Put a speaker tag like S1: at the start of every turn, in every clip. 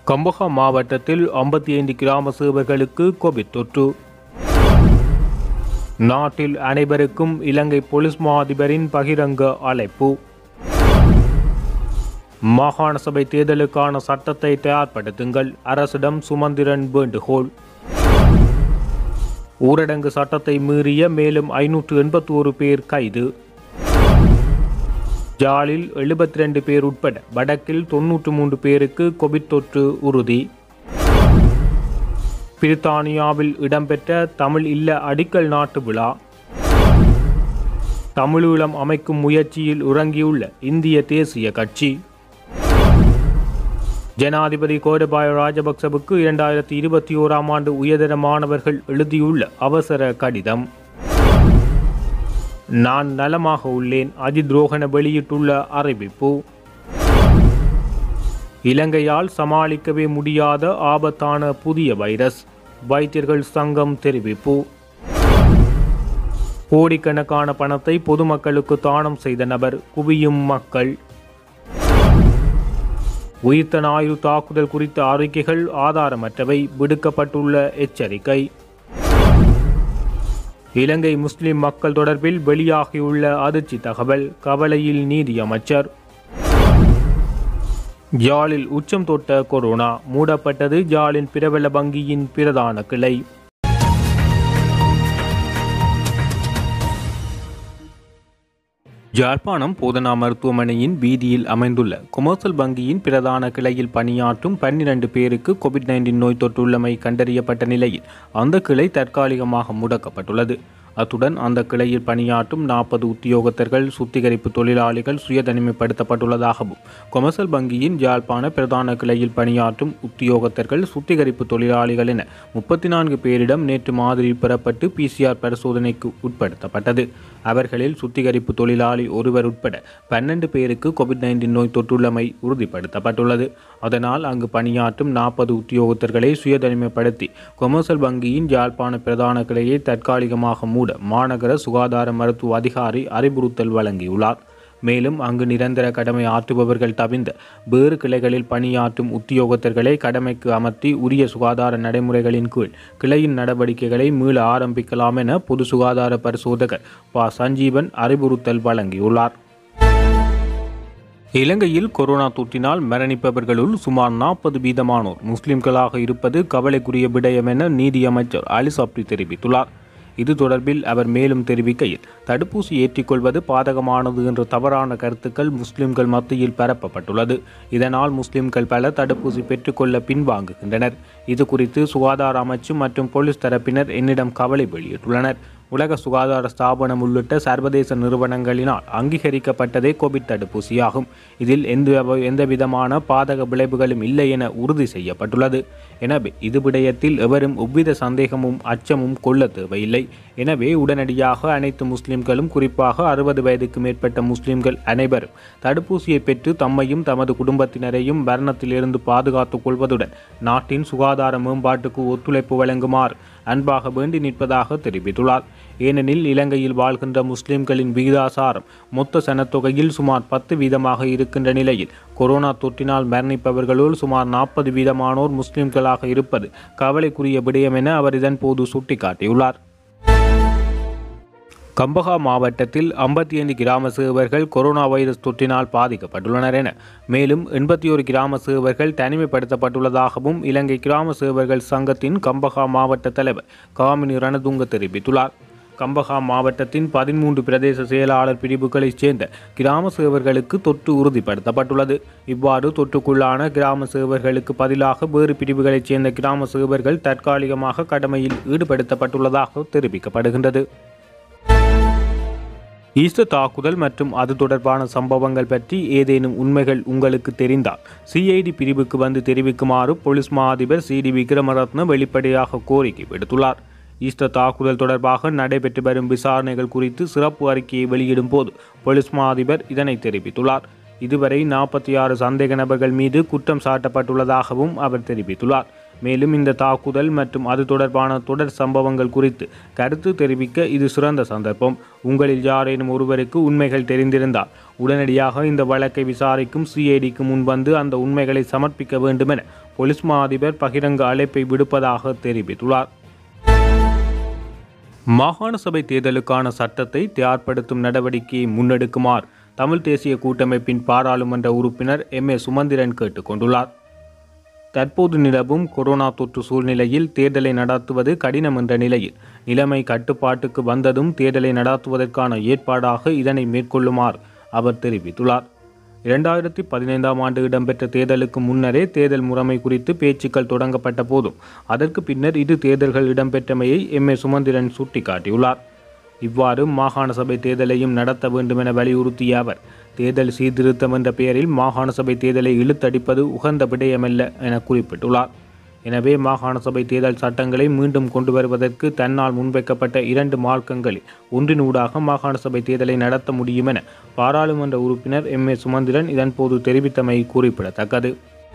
S1: கம்பஹா மாவட்டத்தில் ஐம்பத்தி ஐந்து கிராம சேவர்களுக்கு கோவிட் தொற்று நாட்டில் அனைவருக்கும் இலங்கை போலீஸ் மா அதிபரின் பகிரங்க அழைப்பு மாகாண சபை தேர்தலுக்கான சட்டத்தை தயார்படுத்துங்கள் அரசிடம் சுமந்திரன் வேண்டுகோள் ஊரடங்கு சட்டத்தை மீறிய மேலும் ஐநூற்று எண்பத்தி ஒரு பேர் கைது ஜாலில் எழுபத்தி ரெண்டு பேர் உட்பட வடக்கில் தொன்னூற்று மூன்று பேருக்கு கோவிட் தொற்று உறுதி பிரித்தானியாவில் இடம்பெற்ற தமிழ் இல்ல அடிக்கல் நாட்டு விழா தமிழீழம் அமைக்கும் முயற்சியில் உறங்கியுள்ள இந்திய தேசிய கட்சி ஜனாதிபதி கோடபாய ராஜபக்சவுக்கு இரண்டாயிரத்தி இருபத்தி ஓராம் ஆண்டு உயர்தர மாணவர்கள் எழுதியுள்ள அவசர கடிதம் நான் நலமாக உள்ளேன் அஜித் ரோஹன வெளியிட்டுள்ள அறிவிப்பு இலங்கையால் சமாளிக்கவே முடியாத ஆபத்தான புதிய வைரஸ் வைத்தியர்கள் சங்கம் தெரிவிப்பு கோடிக்கணக்கான பணத்தை பொதுமக்களுக்கு தானம் செய்த நபர் குவியும் மக்கள் உயிர்த்த ஞாயிறு தாக்குதல் குறித்த அறிக்கைகள் ஆதாரமற்றவை விடுக்கப்பட்டுள்ள எச்சரிக்கை இலங்கை முஸ்லிம் மக்கள் தொடர்பில் வெளியாகியுள்ள அதிர்ச்சி தகவல் கவலையில் நீதி அமைச்சர் ஜாலில் உச்சம் தொட்ட கொரோனா மூடப்பட்டது ஜாலின் பிரபல வங்கியின் பிரதான கிளை யாழ்ப்பாணம் போதனா மருத்துவமனையின் வீதியில் அமைந்துள்ள கொமர்சல் வங்கியின் பிரதான கிளையில் பணியாற்றும் பன்னிரண்டு பேருக்கு கோவிட் நைன்டீன் நோய் தொற்றுள்ளமை கண்டறியப்பட்ட நிலையில் அந்த கிளை தற்காலிகமாக முடக்கப்பட்டுள்ளது அத்துடன் அந்த கிளையில் பணியாற்றும் நாற்பது உத்தியோகத்தர்கள் சுத்திகரிப்பு தொழிலாளிகள் சுயதனிமைப்படுத்தப்பட்டுள்ளதாகவும் கொமர்சல் வங்கியின் யாழ்ப்பாண பிரதான கிளையில் பணியாற்றும் உத்தியோகத்தர்கள் சுத்திகரிப்பு தொழிலாளிகள் என முப்பத்தி நான்கு பேரிடம் நேற்று மாதிரி பெறப்பட்டு பிசிஆர் பரிசோதனைக்கு உட்படுத்தப்பட்டது அவர்களில் சுத்திகரிப்பு தொழிலாளி ஒருவர் உட்பட பன்னெண்டு பேருக்கு கோவிட் நைன்டீன் நோய் தொற்றுள்ளமை உறுதிப்படுத்தப்பட்டுள்ளது அதனால் அங்கு பணியாற்றும் நாற்பது உத்தியோகத்தர்களை சுயதனிமைப்படுத்தி கொமர்சல் வங்கியின் யாழ்ப்பாண பிரதான கிளையை தற்காலிகமாக மூட மாநகர சுகாதார மருத்துவ அதிகாரி அறிவுறுத்தல் வழங்கியுள்ளார் மேலும் அங்கு நிரந்தர கடமை ஆற்றுபவர்கள் தவிர்ந்த வேறு கிளைகளில் பணியாற்றும் உத்தியோகத்தர்களை கடமைக்கு அமர்த்தி உரிய சுகாதார நடைமுறைகளின் கீழ் கிளையின் நடவடிக்கைகளை மீள ஆரம்பிக்கலாம் என பொது சுகாதார பரிசோதகர் ப சஞ்சீவன் அறிவுறுத்தல் வழங்கியுள்ளார் இலங்கையில் கொரோனா தொற்றினால் மரணிப்பவர்களுள் சுமார் நாற்பது வீதமானோர் முஸ்லிம்களாக இருப்பது கவலைக்குரிய விடயம் என நீதியமைச்சர் அலி சப்ரி தெரிவித்துள்ளார் இது தொடர்பில் அவர் மேலும் தெரிவிக்கையில் தடுப்பூசி ஏற்றிக்கொள்வது பாதகமானது என்ற தவறான கருத்துக்கள் முஸ்லிம்கள் மத்தியில் பரப்பப்பட்டுள்ளது இதனால் முஸ்லிம்கள் பல தடுப்பூசி பெற்றுக்கொள்ள பின்வாங்குகின்றனர் இது குறித்து சுகாதார அமைச்சு மற்றும் போலீஸ் தரப்பினர் என்னிடம் கவலை வெளியிட்டுள்ளனர் உலக சுகாதார ஸ்தாபனம் உள்ளிட்ட சர்வதேச நிறுவனங்களினால் அங்கீகரிக்கப்பட்டதே கோவிட் தடுப்பூசியாகும் இதில் எந்த எந்தவிதமான பாதக விளைவுகளும் இல்லை என உறுதி செய்யப்பட்டுள்ளது எனவே இது விடயத்தில் எவரும் எவ்வித சந்தேகமும் அச்சமும் கொள்ள தேவையில்லை எனவே உடனடியாக அனைத்து முஸ்லிம்களும் குறிப்பாக அறுபது வயதுக்கு மேற்பட்ட முஸ்லிம்கள் அனைவரும் தடுப்பூசியை பெற்று தம்மையும் தமது குடும்பத்தினரையும் மரணத்திலிருந்து பாதுகாத்துக் கொள்வதுடன் நாட்டின் சுகாதார மேம்பாட்டுக்கு ஒத்துழைப்பு வழங்குமாறு அன்பாக வேண்டி நிற்பதாக தெரிவித்துள்ளார் ஏனெனில் இலங்கையில் வாழ்கின்ற முஸ்லிம்களின் விகிதாசாரம் மொத்த சனத்தொகையில் சுமார் பத்து வீதமாக இருக்கின்ற நிலையில் கொரோனா தொற்றினால் மரணிப்பவர்களுள் சுமார் நாற்பது வீதமானோர் முஸ்லிம்களாக இருப்பது கவலைக்குரிய விடயம் என அவர் இதன் போது சுட்டிக்காட்டியுள்ளார் கம்பஹா மாவட்டத்தில் ஐம்பத்தி ஐந்து கிராம சேவர்கள் கொரோனா வைரஸ் தொற்றினால் பாதிக்கப்பட்டுள்ளனர் என மேலும் எண்பத்தி ஒரு கிராம சேவர்கள் தனிமைப்படுத்தப்பட்டுள்ளதாகவும் இலங்கை கிராம சேவர்கள் சங்கத்தின் கம்பஹா மாவட்ட தலைவர் காமினி ரணதுங்க தெரிவித்துள்ளார் கம்பஹா மாவட்டத்தின் பதிமூன்று பிரதேச செயலாளர் பிரிவுகளைச் சேர்ந்த கிராம சேவர்களுக்கு தொற்று உறுதிப்படுத்தப்பட்டுள்ளது இவ்வாறு தொற்றுக்குள்ளான கிராம சேவர்களுக்கு பதிலாக வேறு பிரிவுகளைச் சேர்ந்த கிராம சேவர்கள் தற்காலிகமாக கடமையில் ஈடுபடுத்தப்பட்டுள்ளதாக தெரிவிக்கப்படுகின்றது ஈஸ்டர் தாக்குதல் மற்றும் அது தொடர்பான சம்பவங்கள் பற்றி ஏதேனும் உண்மைகள் உங்களுக்கு தெரிந்தால் சிஐடி பிரிவுக்கு வந்து தெரிவிக்குமாறு போலீஸ் மா அதிபர் சி டி விக்ரமரத்ன வெளிப்படையாக கோரிக்கை விடுத்துள்ளார் ஈஸ்டர் தாக்குதல் தொடர்பாக நடைபெற்று வரும் விசாரணைகள் குறித்து சிறப்பு அறிக்கையை வெளியிடும் போது போலீஸ் மா அதிபர் இதனை தெரிவித்துள்ளார் இதுவரை நாற்பத்தி ஆறு சந்தேக நபர்கள் மீது குற்றம் சாட்டப்பட்டுள்ளதாகவும் அவர் தெரிவித்துள்ளார் மேலும் இந்த தாக்குதல் மற்றும் அது தொடர்பான தொடர் சம்பவங்கள் குறித்து கருத்து தெரிவிக்க இது சிறந்த சந்தர்ப்பம் உங்களில் யாரேனும் ஒருவருக்கு உண்மைகள் தெரிந்திருந்தால் உடனடியாக இந்த வழக்கை விசாரிக்கும் சிஐடிக்கு முன் வந்து அந்த உண்மைகளை சமர்ப்பிக்க வேண்டும் என பொலிஸ் மா அதிபர் பகிரங்க அழைப்பை விடுப்பதாக தெரிவித்துள்ளார் மாகாண சபை தேர்தலுக்கான சட்டத்தை தயார்படுத்தும் நடவடிக்கையை முன்னெடுக்குமாறு தமிழ் தேசிய கூட்டமைப்பின் பாராளுமன்ற உறுப்பினர் எம் ஏ சுமந்திரன் கேட்டுக்கொண்டுள்ளார் தற்போது நிலவும் கொரோனா தொற்று சூழ்நிலையில் தேர்தலை நடத்துவது கடினம் என்ற நிலையில் நிலைமை கட்டுப்பாட்டுக்கு வந்ததும் தேர்தலை நடத்துவதற்கான ஏற்பாடாக இதனை மேற்கொள்ளுமாறு அவர் தெரிவித்துள்ளார் இரண்டாயிரத்தி பதினைந்தாம் ஆண்டு இடம்பெற்ற தேர்தலுக்கு முன்னரே தேர்தல் முறைமை குறித்து பேச்சுக்கள் தொடங்கப்பட்ட போதும் அதற்கு பின்னர் இரு தேர்தல்கள் இடம்பெற்றமையை எம் ஏ சுமந்திரன் சுட்டிக்காட்டியுள்ளார் இவ்வாறு மாகாண சபை தேர்தலையும் நடத்த வேண்டும் என வலியுறுத்திய அவர் தேர்தல் சீர்திருத்தம் என்ற பெயரில் மாகாண சபை தேர்தலை இழுத்தடிப்பது உகந்த விடயமல்ல என குறிப்பிட்டுள்ளார் எனவே மாகாண சபை தேர்தல் சட்டங்களை மீண்டும் கொண்டு வருவதற்கு தன்னால் முன்வைக்கப்பட்ட இரண்டு மார்க்கங்களில் ஒன்றினூடாக மாகாண சபை தேர்தலை நடத்த முடியும் என பாராளுமன்ற உறுப்பினர் எம் ஏ சுமந்திரன் இதன்போது தெரிவித்தமை குறிப்பிடத்தக்கது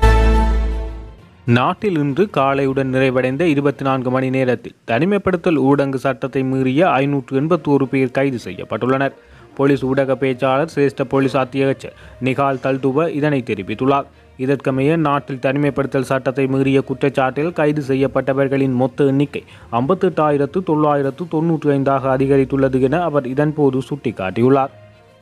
S1: நாட்டில் இன்று காலையுடன் நிறைவடைந்த இருபத்தி நான்கு மணி நேரத்தில் தனிமைப்படுத்தல் ஊடக சட்டத்தை மீறிய ஐநூற்று எண்பத்தோரு பேர் கைது செய்யப்பட்டுள்ளனர் போலீஸ் ஊடக பேச்சாளர் சிரேஷ்ட போலீஸ் அத்தியட்சர் நிகால் தல்துவ இதனை தெரிவித்துள்ளார் இதற்கமைய நாட்டில் தனிமைப்படுத்தல் சட்டத்தை மீறிய குற்றச்சாட்டில் கைது செய்யப்பட்டவர்களின் மொத்த எண்ணிக்கை ஐம்பத்தெட்டாயிரத்து தொள்ளாயிரத்து தொன்னூற்றி ஐந்தாக அதிகரித்துள்ளது என அவர் இதன்போது சுட்டிக்காட்டியுள்ளார்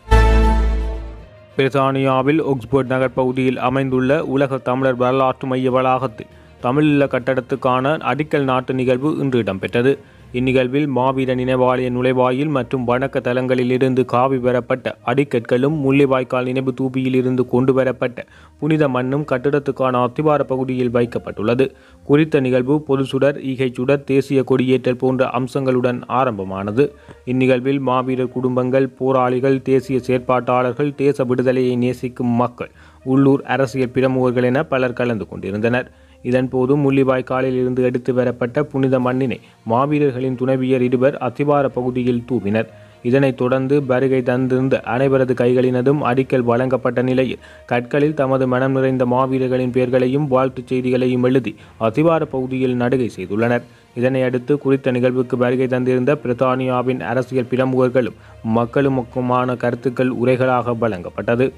S1: பிரித்தானியாவில் ஒக்ஸ்போர்ட் நகர் பகுதியில் அமைந்துள்ள உலக தமிழர் வரலாற்று மைய வளாகத்தில் தமிழீழ கட்டடத்துக்கான அடிக்கல் நாட்டு நிகழ்வு இன்று இடம்பெற்றது இந்நிகழ்வில் மாவீர நினைவாலய நுழைவாயில் மற்றும் வணக்க தலங்களில் இருந்து காவி பெறப்பட்ட அடிக்கற்களும் முள்ளிவாய்க்கால் நினைவு தூபியில் இருந்து கொண்டு வரப்பட்ட புனித மண்ணும் கட்டிடத்துக்கான அத்திவார பகுதியில் வைக்கப்பட்டுள்ளது குறித்த நிகழ்வு பொது சுடர் ஈகை சுடர் தேசிய கொடியேற்றல் போன்ற அம்சங்களுடன் ஆரம்பமானது இந்நிகழ்வில் மாவீரர் குடும்பங்கள் போராளிகள் தேசிய செயற்பாட்டாளர்கள் தேச விடுதலையை நேசிக்கும் மக்கள் உள்ளூர் அரசியல் பிரமுகர்கள் என பலர் கலந்து கொண்டிருந்தனர் இதன்போது முள்ளிவாய்க்காலில் இருந்து எடுத்து வரப்பட்ட புனித மண்ணினை மாவீரர்களின் துணைவியர் இருவர் அத்திவார பகுதியில் தூவினர் இதனைத் தொடர்ந்து வருகை தந்திருந்த அனைவரது கைகளினதும் அடிக்கல் வழங்கப்பட்ட நிலையில் கற்களில் தமது மனம் நிறைந்த மாவீரர்களின் பெயர்களையும் வாழ்த்துச் செய்திகளையும் எழுதி அத்திவார பகுதியில் நடுகை செய்துள்ளனர் இதனையடுத்து குறித்த நிகழ்வுக்கு வருகை தந்திருந்த பிரித்தானியாவின் அரசியல் பிரமுகர்களும் மக்களுக்குமான கருத்துக்கள் உரைகளாக வழங்கப்பட்டது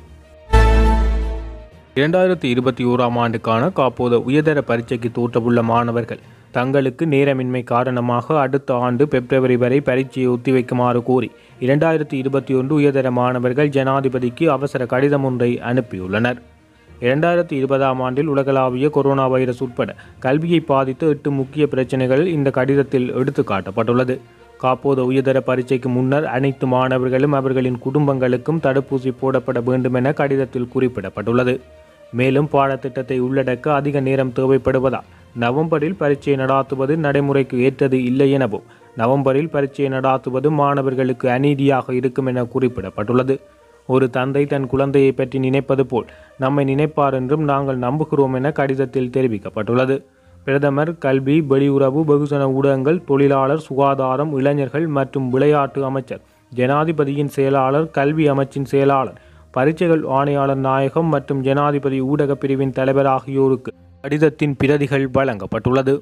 S1: இரண்டாயிரத்தி இருபத்தி ஓராம் ஆண்டுக்கான காப்போத உயர்தர பரீட்சைக்கு தோற்றவுள்ள மாணவர்கள் தங்களுக்கு நேரமின்மை காரணமாக அடுத்த ஆண்டு பிப்ரவரி வரை பரீட்சையை ஒத்திவைக்குமாறு கோரி இரண்டாயிரத்தி இருபத்தி ஒன்று உயர்தர மாணவர்கள் ஜனாதிபதிக்கு அவசர கடிதம் ஒன்றை அனுப்பியுள்ளனர் இரண்டாயிரத்தி இருபதாம் ஆண்டில் உலகளாவிய கொரோனா வைரஸ் உட்பட கல்வியை பாதித்த எட்டு முக்கிய பிரச்சனைகள் இந்த கடிதத்தில் எடுத்து காட்டப்பட்டுள்ளது காப்போத உயர்தர பரீட்சைக்கு முன்னர் அனைத்து மாணவர்களும் அவர்களின் குடும்பங்களுக்கும் தடுப்பூசி போடப்பட வேண்டும் என கடிதத்தில் குறிப்பிடப்பட்டுள்ளது மேலும் பாடத்திட்டத்தை உள்ளடக்க அதிக நேரம் தேவைப்படுவதால் நவம்பரில் பரீட்சை நடாத்துவது நடைமுறைக்கு ஏற்றது இல்லை எனவும் நவம்பரில் பரீட்சை நடாத்துவது மாணவர்களுக்கு அநீதியாக இருக்கும் என குறிப்பிடப்பட்டுள்ளது ஒரு தந்தை தன் குழந்தையை பற்றி நினைப்பது போல் நம்மை நினைப்பார் என்றும் நாங்கள் நம்புகிறோம் என கடிதத்தில் தெரிவிக்கப்பட்டுள்ளது பிரதமர் கல்வி வெளியுறவு வெகுஜன ஊடகங்கள் தொழிலாளர் சுகாதாரம் இளைஞர்கள் மற்றும் விளையாட்டு அமைச்சர் ஜனாதிபதியின் செயலாளர் கல்வி அமைச்சின் செயலாளர் பரீட்சைகள் ஆணையாளர் நாயகம் மற்றும் ஜனாதிபதி ஊடகப் பிரிவின் தலைவர் ஆகியோருக்கு கடிதத்தின் பிரதிகள் வழங்கப்பட்டுள்ளது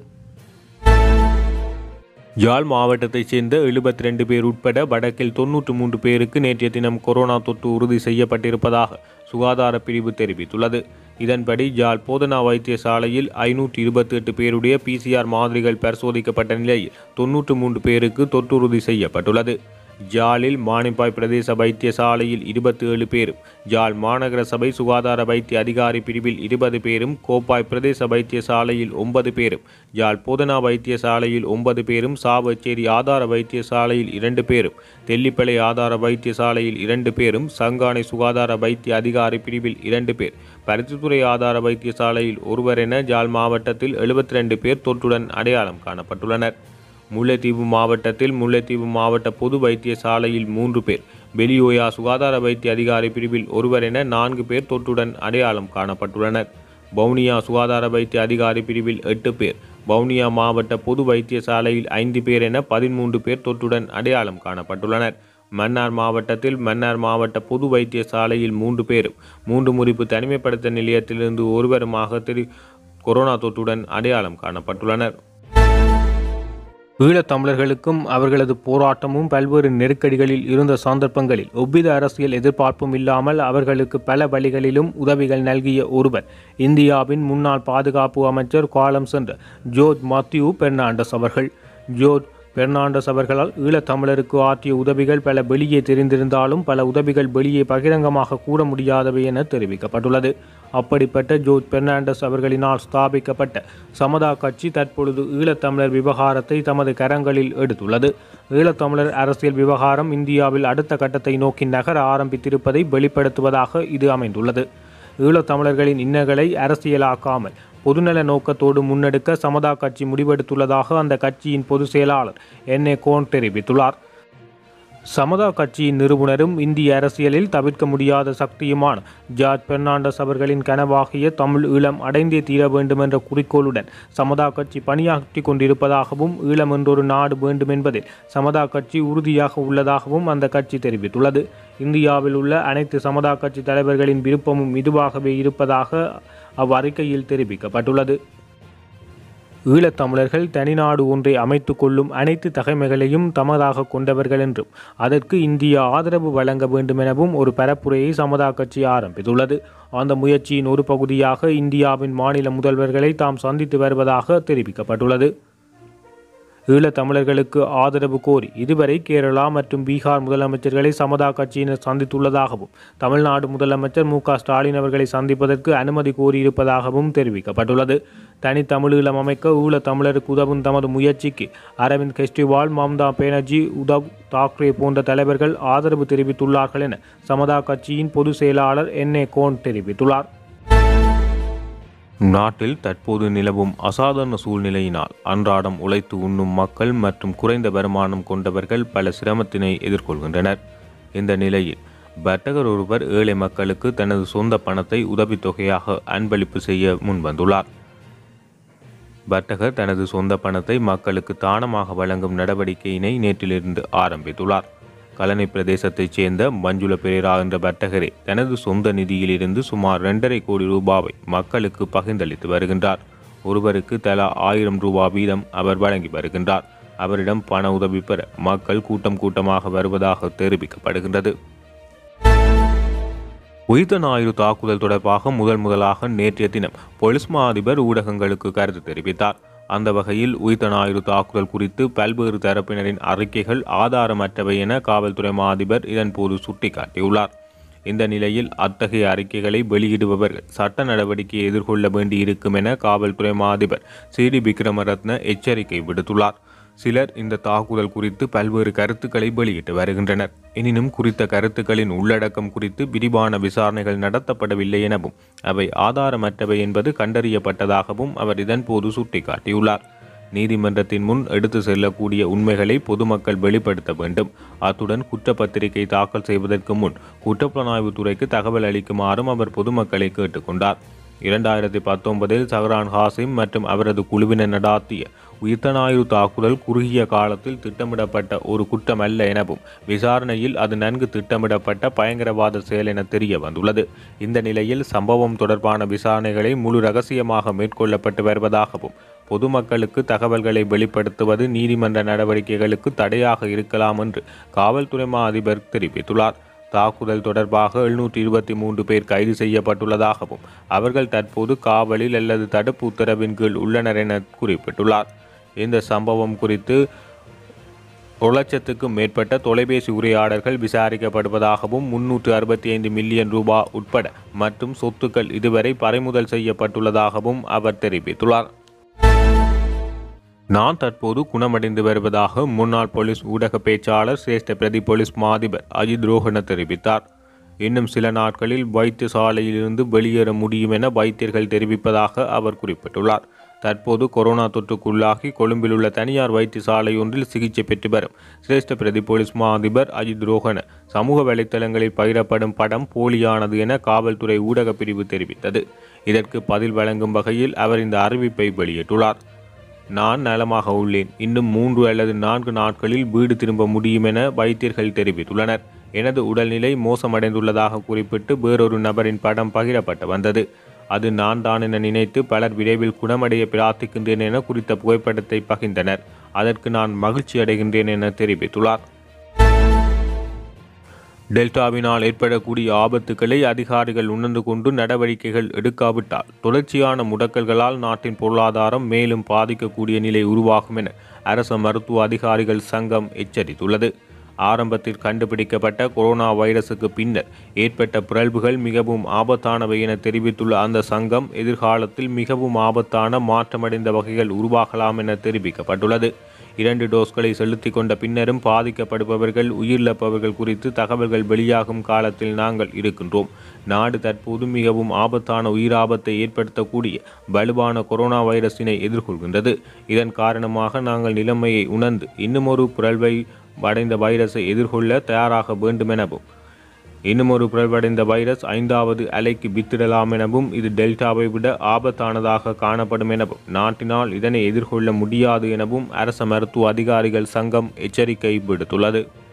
S1: யாழ் மாவட்டத்தைச் சேர்ந்த எழுபத்தி ரெண்டு பேர் உட்பட வடக்கில் தொன்னூற்று மூன்று பேருக்கு நேற்றைய தினம் கொரோனா தொற்று உறுதி செய்யப்பட்டிருப்பதாக சுகாதார பிரிவு தெரிவித்துள்ளது இதன்படி யாழ் போதனா வைத்தியசாலையில் ஐநூற்றி இருபத்தி எட்டு பேருடைய பிசிஆர் மாதிரிகள் பரிசோதிக்கப்பட்ட நிலையில் தொன்னூற்று மூன்று பேருக்கு தொற்றுறுதி செய்யப்பட்டுள்ளது ஜாலில் மானிப்பாய் பிரதேச வைத்தியசாலையில் இருபத்தி ஏழு பேரும் ஜாழ் மாநகர சபை சுகாதார வைத்திய அதிகாரி பிரிவில் இருபது பேரும் கோப்பாய் பிரதேச வைத்தியசாலையில் ஒன்பது பேரும் ஜாழ் போதனா வைத்தியசாலையில் ஒன்பது பேரும் சாவச்சேரி ஆதார வைத்தியசாலையில் இரண்டு பேரும் தெல்லிப்பளை ஆதார வைத்தியசாலையில் இரண்டு பேரும் சங்கானை சுகாதார வைத்திய அதிகாரி பிரிவில் இரண்டு பேர் பருத்தித்துறை ஆதார வைத்தியசாலையில் ஒருவர் என ஜாழ் மாவட்டத்தில் எழுபத்தி ரெண்டு பேர் தொற்றுடன் அடையாளம் காணப்பட்டுள்ளனர் முல்லைத்தீவு மாவட்டத்தில் முல்லைத்தீவு மாவட்ட பொது வைத்தியசாலையில் மூன்று பேர் வெளியோயா சுகாதார வைத்திய அதிகாரி பிரிவில் ஒருவர் என நான்கு பேர் தொற்றுடன் அடையாளம் காணப்பட்டுள்ளனர் வவுனியா சுகாதார வைத்திய அதிகாரி பிரிவில் எட்டு பேர் வவுனியா மாவட்ட பொது வைத்தியசாலையில் ஐந்து பேர் என பதிமூன்று பேர் தொற்றுடன் அடையாளம் காணப்பட்டுள்ளனர் மன்னார் மாவட்டத்தில் மன்னார் மாவட்ட பொது வைத்தியசாலையில் மூன்று பேரும் மூன்று முறிப்பு தனிமைப்படுத்த நிலையத்திலிருந்து ஒருவருமாக திரு கொரோனா தொற்றுடன் அடையாளம் காணப்பட்டுள்ளனர் ஈழத்தமிழர்களுக்கும் அவர்களது போராட்டமும் பல்வேறு நெருக்கடிகளில் இருந்த சந்தர்ப்பங்களில் ஒவ்வித அரசியல் எதிர்பார்ப்பும் இல்லாமல் அவர்களுக்கு பல வழிகளிலும் உதவிகள் நல்கிய ஒருவர் இந்தியாவின் முன்னாள் பாதுகாப்பு அமைச்சர் காலம் சென்ற ஜோர்ஜ் மாத்யூ பெர்னாண்டஸ் அவர்கள் ஜோர்ஜ் பெர்னாண்டஸ் அவர்களால் ஈழத்தமிழருக்கு ஆற்றிய உதவிகள் பல வெளியே தெரிந்திருந்தாலும் பல உதவிகள் வெளியே பகிரங்கமாக கூற முடியாதவை என தெரிவிக்கப்பட்டுள்ளது அப்படிப்பட்ட ஜோர்ஜ் பெர்னாண்டஸ் அவர்களினால் ஸ்தாபிக்கப்பட்ட சமதா கட்சி தற்பொழுது ஈழத்தமிழர் விவகாரத்தை தமது கரங்களில் எடுத்துள்ளது ஈழத்தமிழர் அரசியல் விவகாரம் இந்தியாவில் அடுத்த கட்டத்தை நோக்கி நகர ஆரம்பித்திருப்பதை வெளிப்படுத்துவதாக இது அமைந்துள்ளது ஈழத்தமிழர்களின் இன்னல்களை அரசியலாக்காமல் பொதுநல நோக்கத்தோடு முன்னெடுக்க சமதா கட்சி முடிவெடுத்துள்ளதாக அந்த கட்சியின் பொதுச் செயலாளர் என் ஏ கோன் தெரிவித்துள்ளார் சமதா கட்சியின் நிறுவனரும் இந்திய அரசியலில் தவிர்க்க முடியாத சக்தியுமான ஜார்ஜ் பெர்னாண்டஸ் அவர்களின் கனவாகிய தமிழ் ஈழம் அடைந்தே தீர வேண்டும் என்ற குறிக்கோளுடன் சமதா கட்சி பணியாற்றி கொண்டிருப்பதாகவும் ஈழம் என்றொரு நாடு வேண்டும் என்பதில் சமதா கட்சி உறுதியாக உள்ளதாகவும் அந்த கட்சி தெரிவித்துள்ளது இந்தியாவில் உள்ள அனைத்து சமதா கட்சி தலைவர்களின் விருப்பமும் இதுவாகவே இருப்பதாக அவ்வறிக்கையில் தெரிவிக்கப்பட்டுள்ளது ஈழத்தமிழர்கள் தனிநாடு ஒன்றை அமைத்து கொள்ளும் அனைத்து தகைமைகளையும் தமதாக கொண்டவர்கள் என்றும் அதற்கு இந்தியா ஆதரவு வழங்க வேண்டும் எனவும் ஒரு பரப்புரையை சமதா கட்சி ஆரம்பித்துள்ளது அந்த முயற்சியின் ஒரு பகுதியாக இந்தியாவின் மாநில முதல்வர்களை தாம் சந்தித்து வருவதாக தெரிவிக்கப்பட்டுள்ளது ஈழத்தமிழர்களுக்கு ஆதரவு கோரி இதுவரை கேரளா மற்றும் பீகார் முதலமைச்சர்களை சமதா கட்சியினர் சந்தித்துள்ளதாகவும் தமிழ்நாடு முதலமைச்சர் மு க ஸ்டாலின் அவர்களை சந்திப்பதற்கு அனுமதி கோரியிருப்பதாகவும் தெரிவிக்கப்பட்டுள்ளது தனித்தமிழீழம் அமைக்க ஈழத்தமிழருக்கு உதவும் தமது முயற்சிக்கு அரவிந்த் கெஜ்ரிவால் மம்தா பானர்ஜி உத்தவ் தாக்கரே போன்ற தலைவர்கள் ஆதரவு தெரிவித்துள்ளார்கள் என சமதா கட்சியின் பொதுச் செயலாளர் என் ஏ கோன் தெரிவித்துள்ளார் நாட்டில் தற்போது நிலவும் அசாதாரண சூழ்நிலையினால் அன்றாடம் உழைத்து உண்ணும் மக்கள் மற்றும் குறைந்த வருமானம் கொண்டவர்கள் பல சிரமத்தினை எதிர்கொள்கின்றனர் இந்த நிலையில் வர்த்தகர் ஒருவர் ஏழை மக்களுக்கு தனது சொந்த பணத்தை உதவித்தொகையாக அன்பளிப்பு செய்ய முன்வந்துள்ளார் வர்த்தகர் தனது சொந்த பணத்தை மக்களுக்கு தானமாக வழங்கும் நடவடிக்கையினை நேற்றிலிருந்து ஆரம்பித்துள்ளார் கலனை பிரதேசத்தைச் சேர்ந்த மஞ்சுள பெரேரா என்ற வர்த்தகரே தனது சொந்த நிதியிலிருந்து சுமார் இரண்டரை கோடி ரூபாவை மக்களுக்கு பகிர்ந்தளித்து வருகின்றார் ஒருவருக்கு தலா ஆயிரம் ரூபாய் வீதம் அவர் வழங்கி வருகின்றார் அவரிடம் பண உதவி பெற மக்கள் கூட்டம் கூட்டமாக வருவதாக தெரிவிக்கப்படுகின்றது உயிர்த்த ஞாயிறு தாக்குதல் தொடர்பாக முதல் முதலாக நேற்றைய தினம் போலீஸ் மா அதிபர் ஊடகங்களுக்கு கருத்து தெரிவித்தார் அந்த வகையில் உயிர்த்த ஞாயிறு தாக்குதல் குறித்து பல்வேறு தரப்பினரின் அறிக்கைகள் ஆதாரமற்றவை என காவல்துறை மா அதிபர் இதன்போது சுட்டிக்காட்டியுள்ளார் இந்த நிலையில் அத்தகைய அறிக்கைகளை வெளியிடுபவர்கள் சட்ட நடவடிக்கையை எதிர்கொள்ள வேண்டியிருக்கும் என காவல்துறை மா அதிபர் சி டி விக்ரமரத்ன எச்சரிக்கை விடுத்துள்ளார் சிலர் இந்த தாக்குதல் குறித்து பல்வேறு கருத்துக்களை வெளியிட்டு வருகின்றனர் எனினும் குறித்த கருத்துக்களின் உள்ளடக்கம் குறித்து விரிவான விசாரணைகள் நடத்தப்படவில்லை எனவும் அவை ஆதாரமற்றவை என்பது கண்டறியப்பட்டதாகவும் அவர் இதன்போது சுட்டிக்காட்டியுள்ளார் நீதிமன்றத்தின் முன் எடுத்து செல்லக்கூடிய உண்மைகளை பொதுமக்கள் வெளிப்படுத்த வேண்டும் அத்துடன் குற்றப்பத்திரிகை தாக்கல் செய்வதற்கு முன் குற்றப்புலனாய்வு துறைக்கு தகவல் அளிக்குமாறும் அவர் பொதுமக்களை கேட்டுக்கொண்டார் இரண்டாயிரத்தி பத்தொன்பதில் சஹ்ரான் ஹாசிம் மற்றும் அவரது குழுவினர் நடாத்திய உயிர்த்தனாயு தாக்குதல் குறுகிய காலத்தில் திட்டமிடப்பட்ட ஒரு குற்றம் அல்ல எனவும் விசாரணையில் அது நன்கு திட்டமிடப்பட்ட பயங்கரவாத செயல் என தெரிய வந்துள்ளது இந்த நிலையில் சம்பவம் தொடர்பான விசாரணைகளை முழு ரகசியமாக மேற்கொள்ளப்பட்டு வருவதாகவும் பொதுமக்களுக்கு தகவல்களை வெளிப்படுத்துவது நீதிமன்ற நடவடிக்கைகளுக்கு தடையாக இருக்கலாம் என்று காவல்துறை மா அதிபர் தெரிவித்துள்ளார் தாக்குதல் தொடர்பாக எழுநூற்றி இருபத்தி மூன்று பேர் கைது செய்யப்பட்டுள்ளதாகவும் அவர்கள் தற்போது காவலில் அல்லது தடுப்பு உத்தரவின் கீழ் உள்ளனர் என குறிப்பிட்டுள்ளார் இந்த சம்பவம் குறித்து ஒரு லட்சத்துக்கும் மேற்பட்ட தொலைபேசி உரையாடல்கள் விசாரிக்கப்படுவதாகவும் முன்னூற்று அறுபத்தி ஐந்து மில்லியன் ரூபாய் உட்பட மற்றும் சொத்துக்கள் இதுவரை பறிமுதல் செய்யப்பட்டுள்ளதாகவும் அவர் தெரிவித்துள்ளார் நான் தற்போது குணமடைந்து வருவதாக முன்னாள் போலீஸ் ஊடக பேச்சாளர் சிரேஷ்ட பிரதி போலீஸ் மாதிபர் அஜித் ரோஹன தெரிவித்தார் இன்னும் சில நாட்களில் வைத்தியசாலையிலிருந்து வெளியேற முடியும் என வைத்தியர்கள் தெரிவிப்பதாக அவர் குறிப்பிட்டுள்ளார் தற்போது கொரோனா தொற்றுக்குள்ளாகி கொழும்பில் உள்ள தனியார் வைத்தியசாலை ஒன்றில் சிகிச்சை பெற்று வரும் சிரேஷ்ட பிரதி போலீஸ் மா அதிபர் அஜித் ரோஹன சமூக வலைத்தளங்களில் பகிரப்படும் படம் போலியானது என காவல்துறை ஊடக பிரிவு தெரிவித்தது இதற்கு பதில் வழங்கும் வகையில் அவர் இந்த அறிவிப்பை வெளியிட்டுள்ளார் நான் நலமாக உள்ளேன் இன்னும் மூன்று அல்லது நான்கு நாட்களில் வீடு திரும்ப முடியும் என வைத்தியர்கள் தெரிவித்துள்ளனர் எனது உடல்நிலை மோசமடைந்துள்ளதாக குறிப்பிட்டு வேறொரு நபரின் படம் பகிரப்பட்டு வந்தது அது நான் தான் என நினைத்து பலர் விரைவில் குணமடைய பிரார்த்திக்கின்றேன் என குறித்த புகைப்படத்தை பகிர்ந்தனர் அதற்கு நான் மகிழ்ச்சி அடைகின்றேன் என தெரிவித்துள்ளார் டெல்டாவினால் ஏற்படக்கூடிய ஆபத்துக்களை அதிகாரிகள் உணர்ந்து கொண்டு நடவடிக்கைகள் எடுக்காவிட்டால் தொடர்ச்சியான முடக்கல்களால் நாட்டின் பொருளாதாரம் மேலும் பாதிக்கக்கூடிய நிலை உருவாகும் என அரச மருத்துவ அதிகாரிகள் சங்கம் எச்சரித்துள்ளது ஆரம்பத்தில் கண்டுபிடிக்கப்பட்ட கொரோனா வைரசுக்கு பின்னர் ஏற்பட்ட பிறழ்வுகள் மிகவும் ஆபத்தானவை என தெரிவித்துள்ள அந்த சங்கம் எதிர்காலத்தில் மிகவும் ஆபத்தான மாற்றமடைந்த வகைகள் உருவாகலாம் என தெரிவிக்கப்பட்டுள்ளது இரண்டு டோஸ்களை செலுத்திக் கொண்ட பின்னரும் பாதிக்கப்படுபவர்கள் உயிரிழப்பவர்கள் குறித்து தகவல்கள் வெளியாகும் காலத்தில் நாங்கள் இருக்கின்றோம் நாடு தற்போது மிகவும் ஆபத்தான உயிராபத்தை ஏற்படுத்தக்கூடிய வலுவான கொரோனா வைரஸினை எதிர்கொள்கின்றது இதன் காரணமாக நாங்கள் நிலைமையை உணர்ந்து இன்னுமொரு பிறழ்வை அடைந்த வைரஸை எதிர்கொள்ள தயாராக வேண்டும் எனவும் இன்னும் ஒரு பிறழ்வடைந்த வைரஸ் ஐந்தாவது அலைக்கு வித்திடலாம் எனவும் இது டெல்டாவை விட ஆபத்தானதாக காணப்படும் எனவும் நாட்டினால் இதனை எதிர்கொள்ள முடியாது எனவும் அரச மருத்துவ அதிகாரிகள் சங்கம் எச்சரிக்கை விடுத்துள்ளது